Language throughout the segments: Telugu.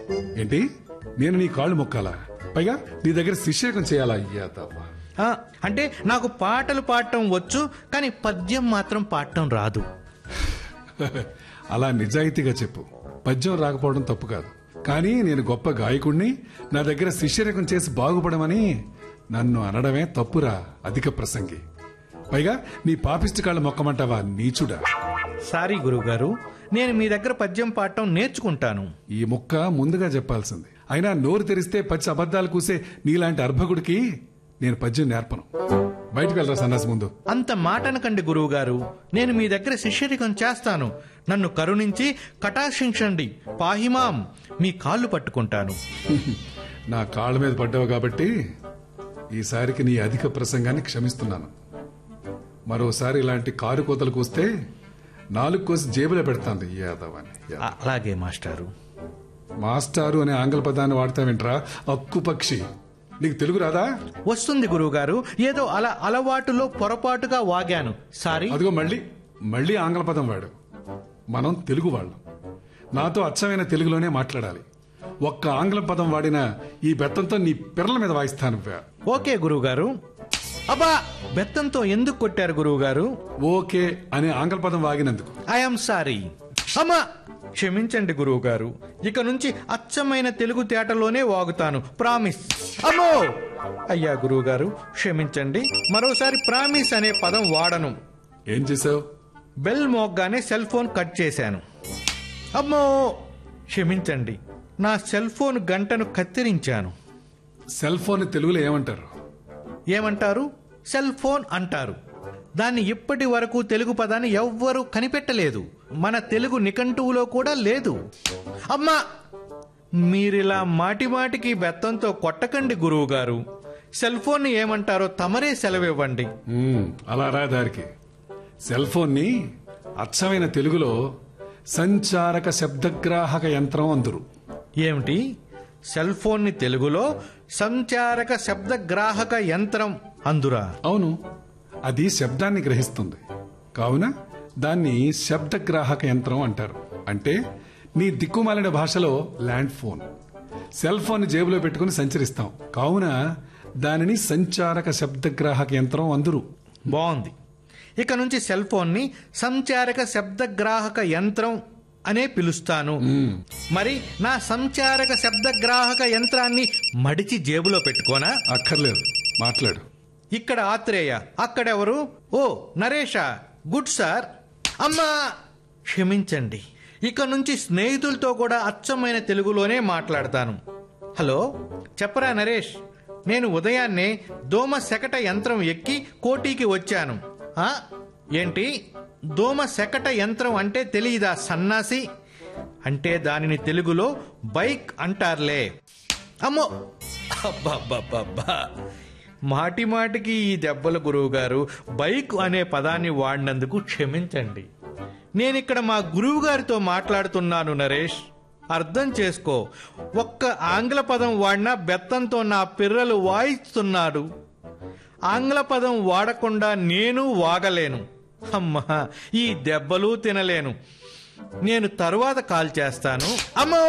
ఏంటి నేను నీ కాళ్ళు మొక్కాలా పైగా నీ దగ్గర శిష్యకం చేయాలా అయ్యా తవ్వ ఆ, అంటే నాకు పాటలు పాడటం వచ్చు కానీ పద్యం మాత్రం పాడటం రాదు అలా నిజాయితీగా చెప్పు పద్యం రాకపోవడం తప్పు కాదు కానీ నేను గొప్ప గాయకుణ్ణి నా దగ్గర శిష్యరకం చేసి బాగుపడమని నన్ను అనడమే తప్పురా అధిక ప్రసంగి పైగా నీ పాపిష్టి కాళ్ళు మొక్కమంటావా నీచుడా సారీ గురువుగారు నేను మీ దగ్గర పద్యం పాడటం నేర్చుకుంటాను ఈ ముక్క ముందుగా చెప్పాల్సింది అయినా నోరు తెరిస్తే పచ్చి అబద్ధాలు కూసే నీలాంటి అర్భకుడికి నేను పద్యం నేర్పను బయటకు వెళ్ళరా సన్నాసి ముందు అంత మాటనకండి గురువుగారు నేను మీ దగ్గర శిష్యరికం చేస్తాను నన్ను కరుణించి కటాక్షించండి పాహిమాం మీ కాళ్ళు పట్టుకుంటాను నా కాళ్ళ మీద పడ్డావు కాబట్టి ఈసారికి నీ అధిక ప్రసంగాన్ని క్షమిస్తున్నాను మరోసారి ఇలాంటి కారు కోతలు కూస్తే నాలుగు కోసి జేబులో పెడతాను ఈ యాదవాన్ని ఆ, అలాగే మాస్టారు మాస్టారు అనే ఆంగ్ల పదాన్ని వాడతావేంట్రా అక్కు పక్షి నీకు తెలుగు రాదా వస్తుంది గురువుగారు ఏదో అలా అలవాటులో పొరపాటుగా వాగాను సారీ అదిగో మళ్ళీ మళ్ళీ ఆంగ్ల పదం వాడు మనం తెలుగు వాళ్ళం నాతో అచ్చమైన తెలుగులోనే మాట్లాడాలి ఒక్క ఆంగ్ల పదం వాడిన ఈ బెత్తంతో నీ పిర్రల మీద వాయిస్తాను వ్యా. ఓకే గురువుగారు అబ్బా బెత్తంతో ఎందుకు కొట్టారు గురువుగారు ఓకే అనే ఆంగ్ల పదం వాగినందుకు ఐఎమ్ సారీ అమ్మా క్షమించండి గురువు గారు ఇక నుంచి అచ్చమైన తెలుగు తేటలోనే వాగుతాను ప్రామిస్ అమ్మో అయ్యా గురువు గారు క్షమించండి మరోసారి ప్రామిస్ అనే పదం వాడను ఏం చేసావు బెల్ మోగ్గానే సెల్ ఫోన్ కట్ చేశాను అమ్మో క్షమించండి నా సెల్ ఫోన్ గంటను కత్తిరించాను సెల్ ఫోన్ తెలుగులో ఏమంటారు ఏమంటారు సెల్ ఫోన్ అంటారు దాన్ని ఇప్పటి వరకు తెలుగు పదాన్ని ఎవ్వరూ కనిపెట్టలేదు మన తెలుగు నిఘంటువులో కూడా లేదు అమ్మా మీరిలా మాటి మాటికి బెత్తంతో కొట్టకండి గురువు గారు సెల్ ఫోన్ ఏమంటారో తమరే సెలవివ్వండి మ్మ్, అలా రా దారికి సెల్ ఫోన్ ని అచ్చమైన తెలుగులో సంచారక శబ్దగ్రాహక యంత్రం అందురు ఏమిటి సెల్ ఫోన్ని తెలుగులో సంచారక శబ్దగ్రాహక యంత్రం అందురా అవును అది శబ్దాన్ని గ్రహిస్తుంది కావున దాన్ని శబ్దగ్రాహక యంత్రం అంటారు అంటే నీ దిక్కుమాలిన భాషలో ల్యాండ్ ఫోన్ సెల్ ఫోన్ జేబులో పెట్టుకుని సంచరిస్తాం కావున దానిని సంచారక శబ్దగ్రాహక యంత్రం అందురు బాగుంది ఇక నుంచి సెల్ ఫోన్ని సంచారక శబ్దగ్రాహక యంత్రం అనే పిలుస్తాను మరి నా సంచారక శబ్దగ్రాహక యంత్రాన్ని మడిచి జేబులో పెట్టుకోనా అక్కర్లేదు మాట్లాడు ఇక్కడ ఆత్రేయ అక్కడెవరు ఓ నరేష గుడ్ సార్ అమ్మా క్షమించండి ఇక నుంచి స్నేహితులతో కూడా అచ్చమైన తెలుగులోనే మాట్లాడతాను హలో చెప్పరా నరేష్ నేను ఉదయాన్నే దోమ శకట యంత్రం ఎక్కి కోటీకి వచ్చాను ఆ ఏంటి దోమ శకట యంత్రం అంటే తెలియదా సన్నాసి అంటే దానిని తెలుగులో బైక్ అంటారులే అమ్మో అబ్బబ్బబ్బబ్బా మాటి మాటికి ఈ దెబ్బల గురువు గారు బైక్ అనే పదాన్ని వాడినందుకు క్షమించండి నేనిక్కడ మా గురువు గారితో మాట్లాడుతున్నాను నరేష్ అర్థం చేసుకో ఒక్క ఆంగ్ల పదం వాడినా బెత్తంతో నా పిర్రలు వాయిస్తున్నాడు ఆంగ్ల పదం వాడకుండా నేను వాగలేను అమ్మా ఈ దెబ్బలు తినలేను నేను తరువాత కాల్ చేస్తాను అమ్మో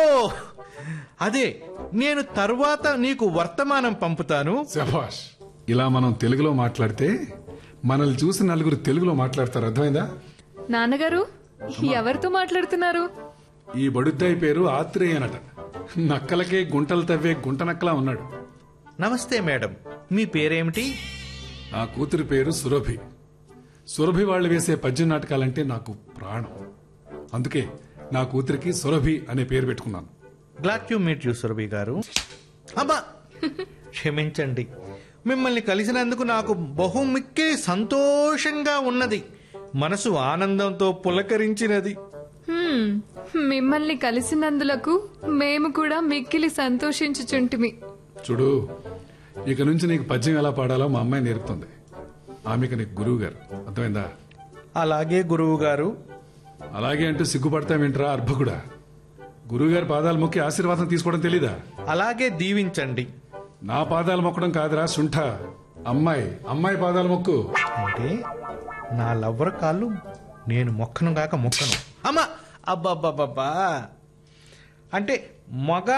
అదే నేను తరువాత నీకు వర్తమానం పంపుతాను శభాష్ ఇలా మనం తెలుగులో మాట్లాడితే మనల్ని చూసి నలుగురు తెలుగులో మాట్లాడతారు అర్థమైందా నాన్నగారు ఎవరితో మాట్లాడుతున్నారు ఈ బడుద్దాయి పేరు ఆత్రేయనట నక్కలకే గుంటలు తవ్వే గుంట నక్కలా ఉన్నాడు నమస్తే మేడం మీ పేరేమిటి నా కూతురి పేరు సురభి సురభి వాళ్ళు వేసే పద్యం నాటకాలంటే నాకు ప్రాణం అందుకే నా కూతురికి సురభి అనే పేరు పెట్టుకున్నాను glad you meet you Surabhi garu అబ్బా క్షమించండి మిమ్మల్ని కలిసినందుకు నాకు బహు మిక్కిలి సంతోషంగా ఉన్నది మనసు ఆనందంతో పులకరించినది హ్మ్, మిమ్మల్ని కలిసినందులకు మేము కూడా మిక్కిలి సంతోషించుచుంటిమి చూడు ఇక నుంచి నీకు పద్యం ఎలా పాడాలో మా అమ్మాయి నేర్పుతుంది ఆమెకు నీకు గురువు గారు అర్థమైందా అలాగే గురువు గారు అలాగే అంటూ సిగ్గుపడతావేంట్రా అర్భకుడా గురువుగారి పాదాలు మొక్కి ఆశీర్వాదం తీసుకోవడం తెలీదా అలాగే దీవించండి నా పాదాలు మొక్కడం కాదురా సుంఠ అమ్మాయి అమ్మాయి పాదాలు మొక్కు అంటే నా లవ్వర కాళ్ళు నేను మొక్కను గాక మొక్కను అమ్మా అబ్బబ్బబ్బబ్బా అంటే మగ